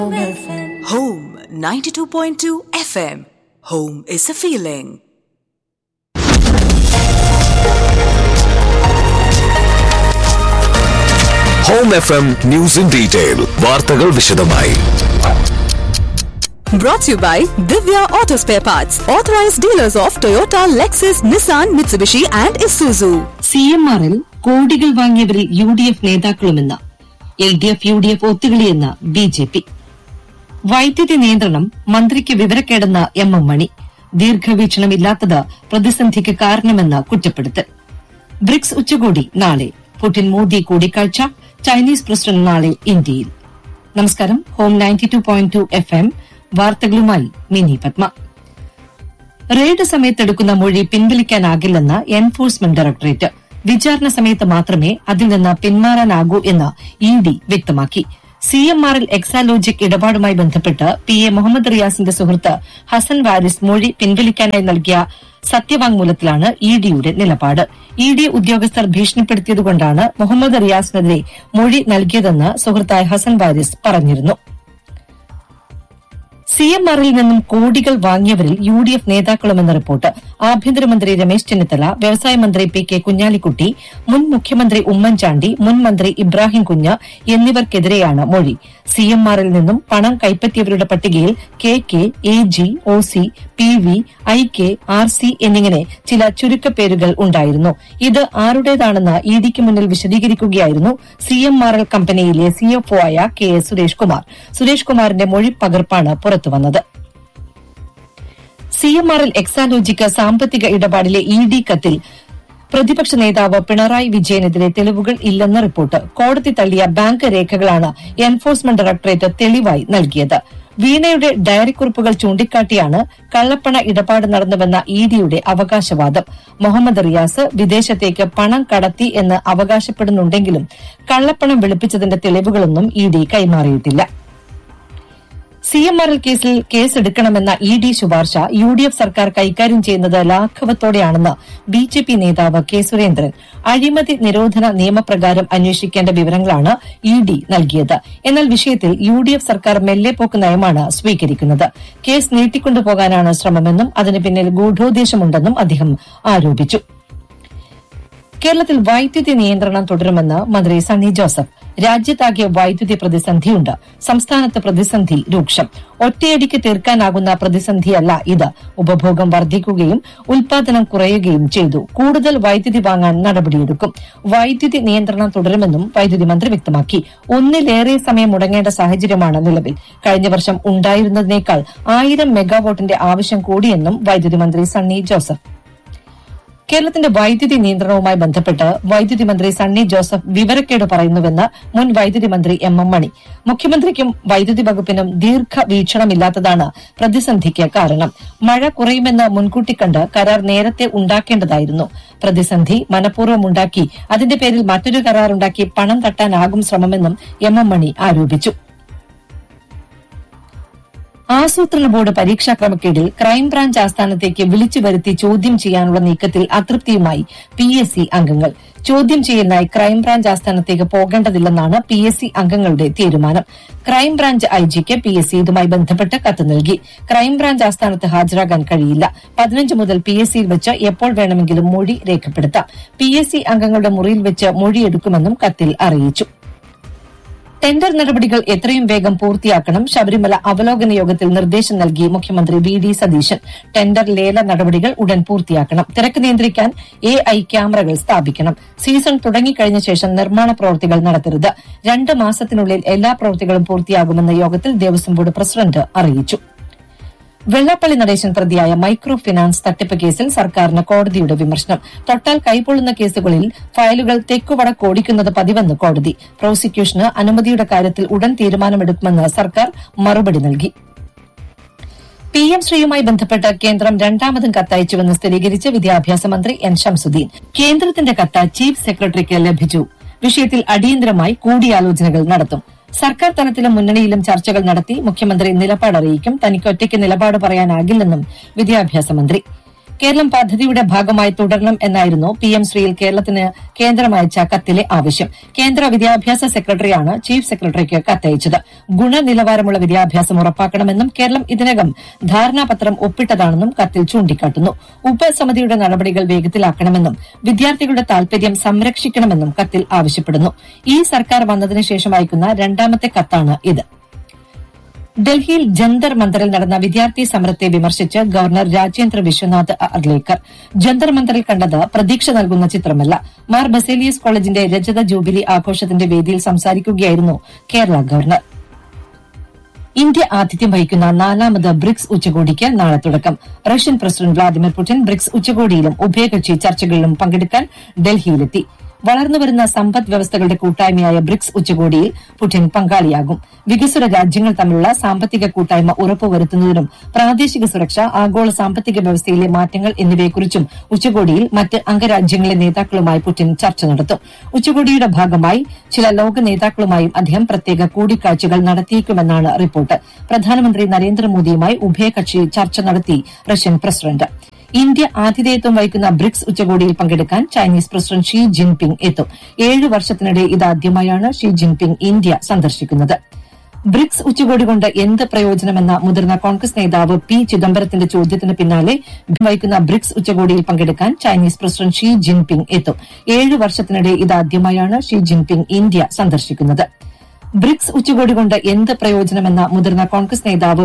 Home 92.2 FM. Home is a feeling. Home F M news in detail വാർത്തകൾ വിശദമായി Brought to you by Divya Auto Spare Parts, authorized dealers of Toyota, Lexus, Nissan, Mitsubishi, and Isuzu. C M ആറിൽ കോടികൾ വാങ്ങിയവരിൽ U D F നേതാക്കളുമെന്ന് L D F U D F ഒത്തുകളിയെന്ന് B J P വൈദ്യുതി നിയന്ത്രണം മന്ത്രിക്ക് വിവരക്കേടെന്ന് M M മണി ദീർഘവീക്ഷണമില്ലാത്തത് പ്രതിസന്ധിക്ക് കാരണമെന്ന് കുറ്റപ്പെടുത്തൽ ബ്രിക്സ് ഉച്ചകോടി നാളെ പുടിൻ മോദി കൂടിക്കാഴ്ച ചൈനീസ് പ്രസിഡന്റ് നാളെ ഇന്ത്യയിൽ നമസ്കാരം home ninety two point two F M വാർത്തകളുമായി മിനി പത്മ റെയ്ഡ് സമയത്തെടുക്കുന്ന മൊഴി പിൻവലിക്കാനാകില്ലെന്ന് എൻഫോഴ്സ്മെന്റ് ഡയറക്ടറേറ്റ് വിചാരണ സമയത്ത് മാത്രമേ അതിൽ നിന്ന് പിന്മാറാനാകൂ എന്ന് ഇ ഡി വ്യക്തമാക്കി സി എം ആറിൽ എക്സാലോജിക് ഇടപാടുമായി ബന്ധപ്പെട്ട് പി എ മുഹമ്മദ് റിയാസിന്റെ സുഹൃത്ത് ഹസൻ വാരിസ് മൊഴി പിൻവലിക്കാനായി നൽകിയ സത്യവാങ്മൂലത്തിലാണ് ഇ ഡിയുടെ നിലപാട് ഇ ഡി ഉദ്യോഗസ്ഥർ ഭീഷണിപ്പെടുത്തിയതുകൊണ്ടാണ് മുഹമ്മദ് റിയാസിനെതിരെ മൊഴി നൽകിയതെന്ന് സുഹൃത്തായ ഹസൻ വാരിസ് പറഞ്ഞിരുന്നു സി എം ആറിൽ നിന്നും കോടികൾ വാങ്ങിയവരിൽ യു ഡി എഫ് നേതാക്കളുമെന്ന റിപ്പോർട്ട് ആഭ്യന്തരമന്ത്രി രമേശ് ചെന്നിത്തല വ്യവസായ മന്ത്രി പി കെ കുഞ്ഞാലിക്കുട്ടി മുൻ മുഖ്യമന്ത്രി ഉമ്മൻചാണ്ടി മുൻ മന്ത്രി ഇബ്രാഹിം കുഞ്ഞ് എന്നിവർക്കെതിരെയാണ് മൊഴി സി എം ആറിൽ നിന്നും പണം കൈപ്പറ്റിയവരുടെ പട്ടികയിൽ K K A G O C P V I K R C എന്നിങ്ങനെ ചില ചുരുക്കപ്പേരുകൾ ഉണ്ടായിരുന്നു ഇത് ആരുടേതാണെന്ന് ഇ ഡിക്ക് മുന്നിൽ വിശദീകരിക്കുകയായിരുന്നു സി എം ആർ എൽ കമ്പനിയിലെ സിഎഫ്ഒ ആയ കെ എസ് സുരേഷ് കുമാർ സുരേഷ് കുമാറിന്റെ മൊഴി പകർപ്പാണ് പുറത്തുവന്നത് C M R L Exalogic സാമ്പത്തിക ഇടപാടിലെ ഇ ഡി കത്തിൽ പ്രതിപക്ഷ നേതാവ് പിണറായി വിജയനെതിരെ തെളിവുകൾ ഇല്ലെന്ന റിപ്പോർട്ട് കോടതി തള്ളിയ ബാങ്ക് രേഖകളാണ് എൻഫോഴ്സ്മെന്റ് ഡയറക്ടറേറ്റ് തെളിവായി നൽകിയത് വീണയുടെ ഡയറിക്കുറിപ്പുകൾ ചൂണ്ടിക്കാട്ടിയാണ് കള്ളപ്പണ ഇടപാട് നടന്നുവെന്ന ഇ ഡിയുടെ അവകാശവാദം മുഹമ്മദ് റിയാസ് വിദേശത്തേക്ക് പണം കടത്തി എന്ന് അവകാശപ്പെടുന്നുണ്ടെങ്കിലും കള്ളപ്പണം വെളുപ്പിച്ചതിന്റെ തെളിവുകളൊന്നും ഇ ഡി കൈമാറിയിട്ടില്ല സി എം ആർ എൽ കേസിൽ കേസെടുക്കണമെന്ന ഇ ഡി ശുപാർശ യു ഡി എഫ് സർക്കാർ കൈകാര്യം ചെയ്യുന്നത് ലാഘവത്തോടെയാണെന്ന് ബി ജെ പി നേതാവ് കെ സുരേന്ദ്രൻ അഴിമതി നിരോധന നിയമപ്രകാരം അന്വേഷിക്കേണ്ട വിവരങ്ങളാണ് ഇ ഡി നൽകിയത് എന്നാൽ വിഷയത്തിൽ യു ഡി എഫ് സർക്കാർ മെല്ലെപ്പോക്ക് നയമാണ് സ്വീകരിക്കുന്നത് കേസ് നീട്ടിക്കൊണ്ടുപോകാനാണ് ശ്രമമെന്നും അതിന് പിന്നിൽ ഗൂഢോദ്ദേശമുണ്ടെന്നും അദ്ദേഹം ആരോപിച്ചു കേരളത്തിൽ വൈദ്യുതി നിയന്ത്രണം തുടരുമെന്ന് മന്ത്രി സണ്ണി ജോസഫ് രാജ്യത്താകെ വൈദ്യുതി പ്രതിസന്ധിയുണ്ട് സംസ്ഥാനത്ത് പ്രതിസന്ധി രൂക്ഷം ഒറ്റയടിക്ക് തീർക്കാനാകുന്ന പ്രതിസന്ധിയല്ല ഇത് ഉപഭോഗം വർദ്ധിക്കുകയും ഉൽപാദനം കുറയുകയും ചെയ്തു കൂടുതൽ വൈദ്യുതി വാങ്ങാൻ നടപടിയെടുക്കും വൈദ്യുതി നിയന്ത്രണം തുടരുമെന്നും വൈദ്യുതി മന്ത്രി വ്യക്തമാക്കി ഒന്നിലേറെ സമയം മുടങ്ങേണ്ട സാഹചര്യമാണ് നിലവിൽ കഴിഞ്ഞ വർഷം ഉണ്ടായിരുന്നതിനേക്കാൾ ആയിരം മെഗാവാട്ടിന്റെ ആവശ്യം കൂടിയെന്നും വൈദ്യുതി മന്ത്രി സണ്ണി ജോസഫ് കേരളത്തിന്റെ വൈദ്യുതി നിയന്ത്രണവുമായി ബന്ധപ്പെട്ട് വൈദ്യുതി മന്ത്രി സണ്ണി ജോസഫ് വിവരക്കേട് പറയുന്നുവെന്ന് മുൻ വൈദ്യുതി മന്ത്രി എം എം മണി മുഖ്യമന്ത്രിക്കും വൈദ്യുതി വകുപ്പിനും ദീർഘവീക്ഷണമില്ലാത്തതാണ് പ്രതിസന്ധിക്ക് കാരണം മഴ കുറയുമെന്ന് മുൻകൂട്ടി കണ്ട് കരാർ നേരത്തെ ഉണ്ടാക്കേണ്ടതായിരുന്നു പ്രതിസന്ധി മനഃപൂർവ്വം ഉണ്ടാക്കി അതിന്റെ പേരിൽ മറ്റൊരു കരാർ ഉണ്ടാക്കി പണം തട്ടാനാകും ശ്രമമെന്നും എം എം മണി ആരോപിച്ചു ആസൂത്രണ ബോർഡ് പരീക്ഷാ ക്രമക്കേടിൽ ക്രൈംബ്രാഞ്ച് ആസ്ഥാനത്തേക്ക് വിളിച്ചു വരുത്തി ചോദ്യം ചെയ്യാനുള്ള നീക്കത്തിൽ അതൃപ്തിയുമായി പി എസ് സി അംഗങ്ങൾ ചോദ്യം ചെയ്യലിനായി ക്രൈംബ്രാഞ്ച് ആസ്ഥാനത്തേക്ക് പോകേണ്ടതില്ലെന്നാണ് പി എസ് സി അംഗങ്ങളുടെ തീരുമാനം ക്രൈംബ്രാഞ്ച് ഐജിക്ക് പി എസ് സി ഇതുമായി ബന്ധപ്പെട്ട് കത്ത് നൽകി ക്രൈംബ്രാഞ്ച് ആസ്ഥാനത്ത് ഹാജരാകാൻ കഴിയില്ല പതിനഞ്ച് മുതൽ പി എസ് സിയിൽ വെച്ച് എപ്പോൾ വേണമെങ്കിലും മൊഴി രേഖപ്പെടുത്താം പി എസ് സി അംഗങ്ങളുടെ മുറിയിൽ വെച്ച് മൊഴിയെടുക്കുമെന്നും കത്തിൽ അറിയിച്ചു ടെൻഡർ നടപടികൾ എത്രയും വേഗം പൂർത്തിയാക്കണം ശബരിമല അവലോകന യോഗത്തിൽ നിർദ്ദേശം നൽകി മുഖ്യമന്ത്രി വി ഡി സതീശൻ ടെൻഡർ ലേല നടപടികൾ ഉടൻ പൂർത്തിയാക്കണം തിരക്ക് നിയന്ത്രിക്കാൻ എ ഐ ക്യാമറകൾ സ്ഥാപിക്കണം സീസൺ തുടങ്ങിക്കഴിഞ്ഞ ശേഷം നിർമ്മാണ പ്രവൃത്തികൾ നടത്തരുത് രണ്ട് മാസത്തിനുള്ളിൽ എല്ലാ പ്രവൃത്തികളും പൂർത്തിയാകുമെന്ന് യോഗത്തിൽ ദേവസ്വം ബോർഡ് പ്രസിഡന്റ് അറിയിച്ചു വെള്ളാപ്പള്ളി നടേശൻ പ്രതിയായ മൈക്രോ ഫിനാൻസ് തട്ടിപ്പ് കേസിൽ സർക്കാരിന് കോടതിയുടെ വിമർശനം തൊട്ടാൽ കൈപ്പൊള്ളുന്ന കേസുകളിൽ ഫയലുകൾ തെക്കുവടക്ക് ഓടിക്കുന്നത് പതിവെന്ന് കോടതി പ്രോസിക്യൂഷന് അനുമതിയുടെ കാര്യത്തിൽ ഉടൻ തീരുമാനമെടുക്കുമെന്ന് സർക്കാർ മറുപടി നൽകി പി എം ശ്രീയുമായി ബന്ധപ്പെട്ട് കേന്ദ്രം രണ്ടാമതും കത്തയച്ചുവെന്ന് സ്ഥിരീകരിച്ച് വിദ്യാഭ്യാസ മന്ത്രി എൻ ഷംസുദ്ദീൻ കേന്ദ്രത്തിന്റെ കത്ത് ചീഫ് സെക്രട്ടറിക്ക് ലഭിച്ചു വിഷയത്തിൽ അടിയന്തരമായി കൂടിയാലോചനകൾ നടത്തും സർക്കാർ തലത്തിലും മുന്നണിയിലും ചർച്ചകൾ നടത്തി മുഖ്യമന്ത്രി നിലപാട് അറിയിക്കും തനിക്ക് ഒറ്റയ്ക്ക് നിലപാട് പറയാനാകില്ലെന്നും വിദ്യാഭ്യാസ മന്ത്രി കേരളം പദ്ധതിയുടെ ഭാഗമായി തുടരണം എന്നായിരുന്നു പി എം ശ്രീയിൽ കേരളത്തിന് കേന്ദ്രം അയച്ച കത്തിലെ ആവശ്യം കേന്ദ്ര വിദ്യാഭ്യാസ സെക്രട്ടറിയാണ് ചീഫ് സെക്രട്ടറിക്ക് കത്തയച്ചത് ഗുണനിലവാരമുള്ള വിദ്യാഭ്യാസം ഉറപ്പാക്കണമെന്നും കേരളം ഇതിനകം ധാരണാപത്രം ഒപ്പിട്ടതാണെന്നും കത്തിൽ ചൂണ്ടിക്കാട്ടുന്നു ഉപസമിതിയുടെ നടപടികൾ വേഗത്തിലാക്കണമെന്നും വിദ്യാർത്ഥികളുടെ താൽപര്യം സംരക്ഷിക്കണമെന്നും കത്തിൽ ആവശ്യപ്പെടുന്നു ഈ സർക്കാർ വന്നതിന് ശേഷം അയക്കുന്ന രണ്ടാമത്തെ കത്താണ് ഇത് ഡൽഹിയിൽ ജന്തർ മന്ദറിൽ നടന്ന വിദ്യാർത്ഥി സമരത്തെ വിമർശിച്ച് ഗവർണർ രാജേന്ദ്ര വിശ്വനാഥ് അർലേക്കർ ജന്തർ മന്ദറിൽ കണ്ടത് പ്രതീക്ഷ നൽകുന്ന ചിത്രമല്ല മാർ ബസേലിയസ് കോളേജിന്റെ രജത ജൂബിലി ആഘോഷത്തിന്റെ വേദിയിൽ സംസാരിക്കുകയായിരുന്നു കേരള ഗവർണർ ഇന്ത്യ ആതിഥ്യം വഹിക്കുന്ന നാലാമത് ബ്രിക്സ് ഉച്ചകോടിക്ക് നാളെ തുടക്കം Russian president Vladimir Putin BRICS ഉച്ചകോടിയിലും ഉഭയകക്ഷി ചർച്ചകളിലും പങ്കെടുക്കാൻ ഡൽഹിയിലെത്തി വളർന്നുവരുന്ന സമ്പദ് വ്യവസ്ഥകളുടെ കൂട്ടായ്മയായ ബ്രിക്സ് ഉച്ചകോടിയിൽ പുടിൻ പങ്കാളിയാകും വികസ്വര രാജ്യങ്ങൾ തമ്മിലുള്ള സാമ്പത്തിക കൂട്ടായ്മ ഉറപ്പുവരുത്തുന്നതിനും പ്രാദേശിക സുരക്ഷ ആഗോള സാമ്പത്തിക വ്യവസ്ഥയിലെ മാറ്റങ്ങൾ എന്നിവയെക്കുറിച്ചും ഉച്ചകോടിയിൽ മറ്റ് അംഗരാജ്യങ്ങളിലെ നേതാക്കളുമായി പുടിൻ ചർച്ച നടത്തും ഉച്ചകോടിയുടെ ഭാഗമായി ചില ലോക നേതാക്കളുമായും അദ്ദേഹം പ്രത്യേക കൂടിക്കാഴ്ചകൾ നടത്തിയേക്കുമെന്നാണ് റിപ്പോർട്ട് പ്രധാനമന്ത്രി നരേന്ദ്രമോദിയുമായി ഉഭയകക്ഷി ചർച്ച നടത്തി റഷ്യൻ പ്രസിഡന്റ് ഇന്ത്യ ആതിഥേയത്വം വഹിക്കുന്ന ബ്രിക്സ് ഉച്ചകോടിയിൽ പങ്കെടുക്കാൻ ചൈനീസ് പ്രസിഡന്റ് ഷീ ജിൻപിങ് എത്തും ഏഴ് വർഷത്തിനിടെ ഇതാദ്യമായാണ് ഷീ ജിൻപിങ് ഇന്ത്യ സന്ദർശിക്കുന്നത് ബ്രിക്സ് ഉച്ചകോടി കൊണ്ട് എന്ത് പ്രയോജനമെന്ന മുതിർന്ന കോൺഗ്രസ് നേതാവ് പി ചിദംബരത്തിന്റെ ചോദ്യത്തിന് പിന്നാലെ വഹിക്കുന്ന ബ്രിക്സ് ഉച്ചകോടിയിൽ പങ്കെടുക്കാൻ ചൈനീസ് പ്രസിഡന്റ് ഷീ ജിൻപിങ് എത്തും ഏഴ് വർഷത്തിനിടെ ഇതാദ്യമായാണ് ഷീ ജിൻപിങ് ഇന്ത്യ സന്ദർശിക്കുന്നത് ബ്രിക്സ് ഉച്ചകോടി കൊണ്ട് എന്ത് പ്രയോജനമെന്ന മുതിർന്ന കോൺഗ്രസ് നേതാവ്